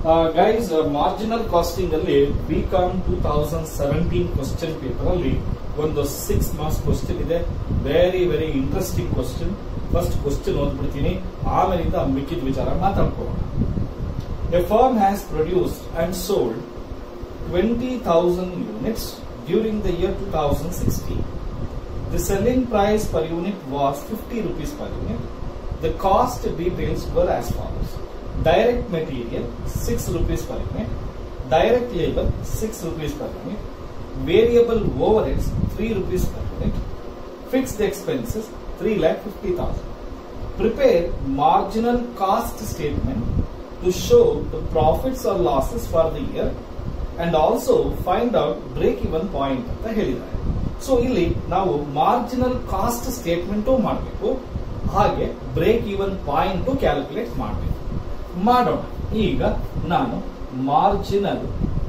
Guys marginal costing ಅಲ್ಲಿ B com two thousand seventeen question paper ಅಲ್ಲಿ ಒಂದು six marks question ಇದೆ very very interesting question first question ಓದ್ಬಿಡ್ತೀನಿ ಆಮೇಲಿಂದ ಮಿಕ್ಕಿದ ವಿಚಾರ ಮಾತಾಡ್ಕೊಳ್ಳೋಣ a firm has produced and sold twenty thousand units during the year two thousand sixteen The selling price per unit was 50 rupees per unit. The cost details were as follows. Direct material 6 rupees per unit. Direct labor 6 rupees per unit. Variable overheads 3 rupees per unit. Fixed expenses 3 lakh 50,000. Prepare marginal cost statement to show the profits or losses for the year and also find out break even point ಅಂತ ಹೇಳಿದ್ದಾರೆ so ಇಲ್ಲಿ ನಾವು marginal cost statement ಮಾಡಬೇಕು ಹಾಗೆ break even point calculate ಮಾಡಬೇಕು ಮಾಡೋಣ ಈಗ ನಾನು marginal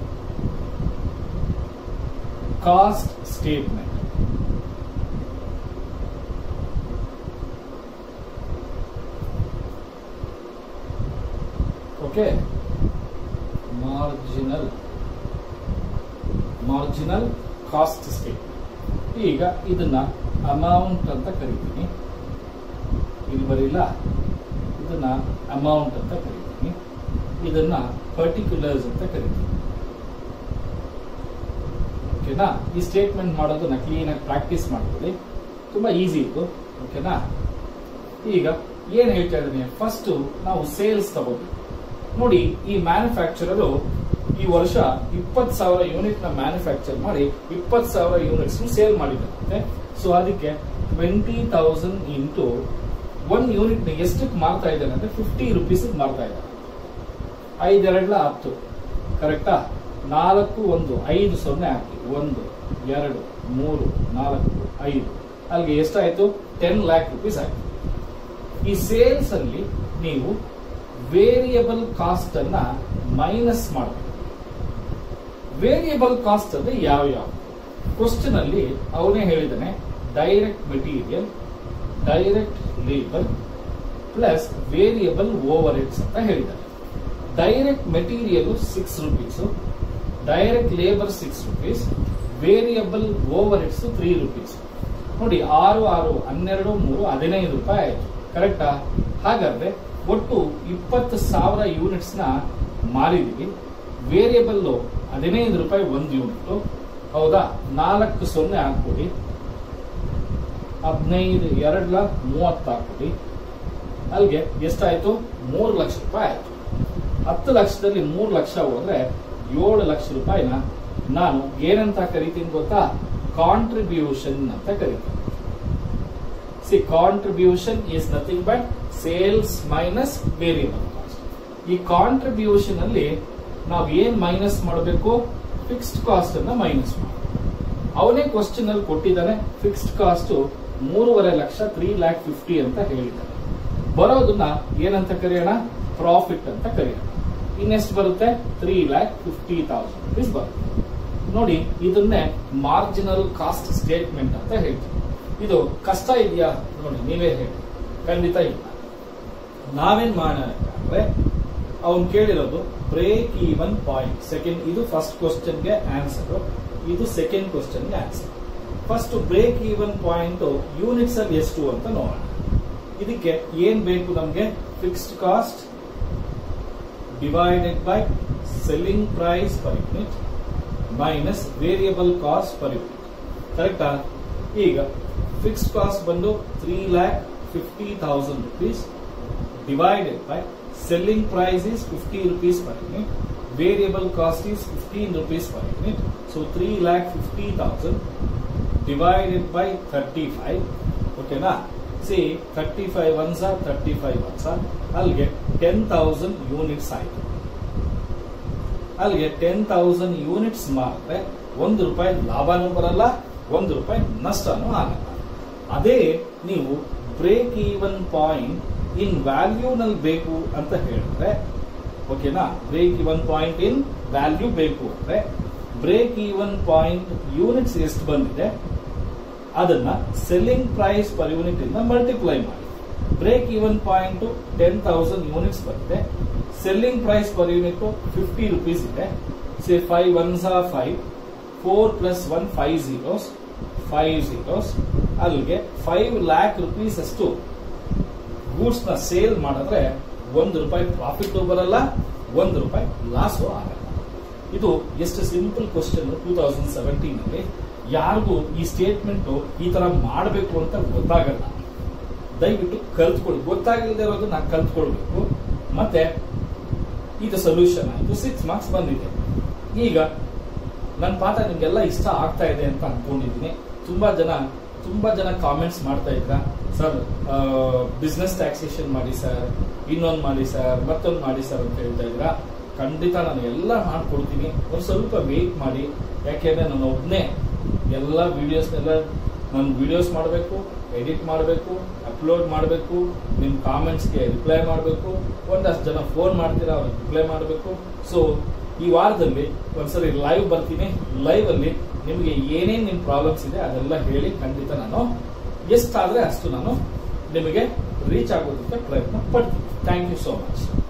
cost statement okay marginal marginal cost statement ಈಗ ಇದನ್ನ ಅಮೌಂಟ್ ಅಂತ ಕರಿತೀನಿ ಇಲ್ಲಿ ಬರೀಲ್ಲ ಇದನ್ನ ಅಮೌಂಟ್ ಅಂತ ಕರಿತೀನಿ ಇದನ್ನ ಪರ್ಟಿಕ್ಯುಲರ್ಸ್ ಅಂತ ಕರಿತೀನಿ ಓಕೆನಾ ಈ ಸ್ಟೇಟ್ಮೆಂಟ್ ಮಾಡೋದನ್ನ ಕ್ಲೀನ್ ಆಗಿ ಪ್ರಾಕ್ಟೀಸ್ ಮಾಡ್ಕೊಳ್ಳಿ ತುಂಬಾ ಈಸಿ ಇತ್ತು ಓಕೆನಾ ಈಗ ಏನ್ ಹೇಳ್ತಾ ಇದ್ದೀನಿ ಫಸ್ಟ್ ನಾವು ಸೇಲ್ಸ್ ತಗೋಬೇಕು ನೋಡಿ ಈ ಮ್ಯಾನುಫ್ಯಾಕ್ಚರರು ಈ ವರ್ಷ ಇಪ್ಪತ್ ಸಾವಿರ ಯೂನಿಟ್ ನ ಮ್ಯಾನುಫ್ಯಾಕ್ಚರ್ ಮಾಡಿ ಇಪ್ಪತ್ ಸಾವಿರ ಯೂನಿಟ್ಸ್ ಸೇಲ್ ಮಾಡಿದ್ದಾರೆ ಸೊ ಅದಕ್ಕೆ twenty thousand into one unit ಎಷ್ಟಕ್ಕೆ ಮಾರ್ತಾ ಇದ್ದಾನೆ ಅಂದ್ರೆ ಫಿಫ್ಟಿ ರುಪೀಸ್ ಮಾರ್ತಾ ಇದ್ದಾನೆ ಐದೆರಡ್ಲ ಹತ್ತು ಕರೆಕ್ಟಾ ನಾಲ್ಕು ಒಂದು ಐದು ಸೊನ್ನೆ ಹಾಕಿ ಒಂದು ಎರಡು ಮೂರು ನಾಲ್ಕು ಐದು ಅಲ್ಲಿಗೆ ಎಷ್ಟಾಯ್ತು ಟೆನ್ ಲ್ಯಾಕ್ ರುಪೀಸ್ ಆಯ್ತು ಈ ಸೇಲ್ಸ್ ಅಲ್ಲಿ ನೀವು ವೇರಿಯಬಲ್ ಕಾಸ್ಟ್ ಅನ್ನ ಮೈನಸ್ ಮಾಡಬೇಕು ವೇರಿಯಬಲ್ ಕಾಸ್ಟ್ ಅಂದ್ರೆ ಯಾವ ಯಾವ ಕ್ವಶನ್ ಅಲ್ಲಿ ಅವನೇ ಹೇಳಿದಾನೆ direct material direct labour plus variable overheads ಅಂತ ಹೇಳಿದ್ದಾರೆ direct material six rupees direct labour six rupees variable overheads three rupees ನೋಡಿ ಆರು ಆರು ಹನ್ನೆರಡು ಮೂರು ಹದಿನೈದು ರೂಪಾಯಿ ಆಯ್ತು ಕರೆಕ್ಟಾ ಹಾಗಾದ್ರೆ ಒಟ್ಟು ಇಪ್ಪತ್ತು ಸಾವಿರ ಯೂನಿಟ್ಸ್ ನ ಮಾರಿದೀವಿ ವೇರಿಯಬಲ್ ಹದಿನೈದು ರೂಪಾಯಿ ಒಂದು ಯೂನಿಟ್ ಹೌದಾ ನಾಲ್ಕು ಸೊನ್ನೆ ಹಾಕ್ಕೊಡಿ ಹದಿನೈದು ಎರಡ್ಲ ಮೂವತ್ತು ಹಾಕ್ಕೊಡಿ ಅಲ್ಲಿಗೆ ಎಷ್ಟಾಯ್ತು ಮೂರು ಲಕ್ಷ ರೂಪಾಯಿ ಆಯ್ತು ಹತ್ತು ಲಕ್ಷದಲ್ಲಿ ಮೂರು ಲಕ್ಷ ಹೋದ್ರೆ ಏಳು ಲಕ್ಷ ರೂಪಾಯಿನ ನಾನು ಏನಂತ ಕರಿತೀನಿ ಗೊತ್ತಾ ಕಾಂಟ್ರಿಬ್ಯೂಷನ್ ಅಂತ ಕರಿತೀನಿ C contribution is nothing but sales minus variable cost ಈ ಕಾಂಟ್ರಿಬ್ಯೂಷನ್ ಅಲ್ಲಿ ನಾವು ಏನ್ ಮೈನಸ್ ಮಾಡಬೇಕು ಫಿಕ್ಸ್ಡ್ ಕಾಸ್ಟ್ ಅನ್ನ ಮೈನಸ್ ಮಾಡಬೇಕು ಅವನೇ ಕ್ವಶನ್ ಅಲ್ಲಿ ಕೊಟ್ಟಿದ್ದಾನೆ ಫಿಕ್ಸ್ಡ್ ಕಾಸ್ಟ್ ಮೂರುವರೆ ಲಕ್ಷ ತ್ರೀ ಲ್ಯಾಕ್ ಫಿಫ್ಟಿ ಅಂತ ಹೇಳಿದ್ದಾನೆ ಬರೋದನ್ನ ಏನಂತ ಕರೆಯೋಣ ಪ್ರಾಫಿಟ್ ಅಂತ ಕರೆಯೋಣ ಇನ್ನೆಷ್ಟು ಬರುತ್ತೆ three lakh fifty thousand rupees ಬರುತ್ತೆ ನೋಡಿ ಇದನ್ನೇ ಮಾರ್ಜಿನಲ್ ಕಾಸ್ಟ್ ಸ್ಟೇಟ್ಮೆಂಟ್ ಅಂತ ಹೇಳ್ತೀವಿ ಇದು ಕಷ್ಟ ಇದೆಯಾ ನೋಡಿ ನೀವೇ ಹೇಳಿ ಖಂಡಿತ ಇಲ್ಲ ನಾವೇನ್ ಮಾಡೋಣ ಅಂದ್ರೆ ಅವನ್ ಕೇಳಿರೋದು ಬ್ರೇಕ್ ಈವನ್ ಪಾಯಿಂಟ್ ಸೆಕೆಂಡ್ ಇದು ಫಸ್ಟ್ ಕ್ವಶನ್ಗೆ ಆನ್ಸರ್ ಇದು ಸೆಕೆಂಡ್ ಕ್ವಶನ್ಗೆ answer first break even point units ಅಲ್ಲಿ ಎಷ್ಟು ಅಂತ ನೋಡೋಣ ಇದಕ್ಕೆ ಏನ್ ಬೇಕು ನಮ್ಗೆ fixed cost divided by selling price per unit minus variable cost per unit ಕರೆಕ್ಟಾ ಈಗ ಫಿಕ್ಸ್ಡ್ ಕಾಸ್ಟ್ ಬಂದು three lakh fifty thousand rupees divided by selling price is 50 rupees per unit variable cost is 15 rupees per unit so 3 lakh 50000 divided by 35 okay na see 35 ones are 35 ones are i'll get 10000 units ಆಯ್ತು ಅಲ್ಲಿಗೆ ten thousand units ಮಾರಿದ್ರೆ ಒಂದು ರೂಪಾಯಿ ಲಾಭನೂ ಬರಲ್ಲ ಒಂದು ರೂಪಾಯಿ ನಷ್ಟನೂ ಆಗಲ್ಲ ಅದೇ ನೀವು break even point in value ನಲ್ಲಿ ಬೇಕು ಅಂತ ಹೇಳಿದ್ರೆ ಓಕೆನಾ break even point in value ಬೇಕು ಅಂದ್ರೆ ಬ್ರೇಕ್ ಈವನ್ ಪಾಯಿಂಟ್ ಯೂನಿಟ್ಸ್ ಎಷ್ಟು ಬಂದಿದೆ ಅದನ್ನ ಸೆಲ್ಲಿಂಗ್ ಪ್ರೈಸ್ ಪರ್ ಯೂನಿಟ್ ಇಂದ ಮಲ್ಟಿಪ್ಲೈ ಮಾಡಿ break even point ten thousand units ಬರುತ್ತೆ selling price per unit fifty rupees ಇದೆ ಸೇ ಫೈವ್ ಒನ್ ಸಾ five four plus one five zeros five zeros ಅಲ್ಲಿಗೆ five lakh rupees ಅಷ್ಟು ಗೂಡ್ಸ್ ನ sale ಮಾಡಿದ್ರೆ ಒಂದು ರೂಪಾಯಿ ಪ್ರಾಫಿಟ್ ಬರಲ್ಲ ಒಂದು ರೂಪಾಯಿ ಲಾಸು ಆಗಲ್ಲ ಇದು ಎಷ್ಟು simple question two thousand seventeen ಅಲ್ಲಿ ಯಾರಿಗೂ ಈ ಸ್ಟೇಟ್ಮೆಂಟ್ ಈ ತರ ಮಾಡಬೇಕು ಅಂತ ಗೊತ್ತಾಗಲ್ಲ ದಯವಿಟ್ಟು ಕಲ್ತ್ಕೊಳ್ಳಿ ಗೊತ್ತಾಗಿಲ್ಲದೆ ಇರೋದು ನಾನು ಕಲ್ತ್ಕೊಳ್ಬೇಕು ಮತ್ತೆ ಇದು ಸೊಲ್ಯೂಷನ್ ಆಯ್ತು ಸಿಕ್ಸ್ ಮಾರ್ಕ್ಸ್ ಬಂದಿದೆ ಈಗ ನನ್ನ ಪಾಠ ನಿಮ್ಗೆಲ್ಲ ಇಷ್ಟ ಆಗ್ತಾ ಇದೆ ಅಂತ ಅನ್ಕೊಂಡಿದ್ದೀನಿ ತುಂಬಾ ಜನ ತುಂಬಾ ಜನ ಕಾಮೆಂಟ್ಸ್ ಮಾಡ್ತಾ ಇದ್ರ ಸರ್ ಬಿಸ್ನೆಸ್ ಟ್ಯಾಕ್ಸೇಷನ್ ಮಾಡಿ ಸರ್ ಇನ್ನೊಂದು ಮಾಡಿ ಸರ್ ಮತ್ತೊಂದು ಮಾಡಿ ಸರ್ ಅಂತ ಹೇಳ್ತಾ ಇದ್ರ ಖಂಡಿತ ನಾನು ಎಲ್ಲ ಮಾಡ್ಕೊಡ್ತೀನಿ ಒಂದು ಸ್ವಲ್ಪ ವೇಟ್ ಮಾಡಿ ಯಾಕೆಂದ್ರೆ ನಾನು ಒಬ್ಬನೇ ಎಲ್ಲ ವಿಡಿಯೋಸ್ನೆಲ್ಲ ನಾನು ವಿಡಿಯೋಸ್ ಮಾಡಬೇಕು ಎಡಿಟ್ ಮಾಡಬೇಕು ಅಪ್ಲೋಡ್ ಮಾಡಬೇಕು ನಿಮ್ಮ ಕಾಮೆಂಟ್ಸ್ಗೆ ರಿಪ್ಲೈ ಮಾಡಬೇಕು ಒಂದಷ್ಟು ಜನ ಫೋನ್ ಮಾಡ್ತೀರಾ ಅವ್ರಿಗೆ ರಿಪ್ಲೈ ಮಾಡಬೇಕು ಸೊ ಈ ವಾರದಲ್ಲಿ ಒಂದ್ಸರಿ ಲೈವ್ ಬರ್ತೀನಿ ಲೈವ್ ಅಲ್ಲಿ ನಿಮಗೆ ಏನೇನ್ ನಿಮ್ ಪ್ರಾಬ್ಲಮ್ಸ್ ಇದೆ ಅದೆಲ್ಲ ಹೇಳಿ ಖಂಡಿತ ನಾನು ಎಷ್ಟಾದ್ರೆ ಅಷ್ಟು ನಾನು ನಿಮಗೆ ರೀಚ್ ಆಗೋದಕ್ಕೆ ಪ್ರಯತ್ನ ಪಡ್ತೀನಿ ಥ್ಯಾಂಕ್ ಯು ಸೋ ಮಚ್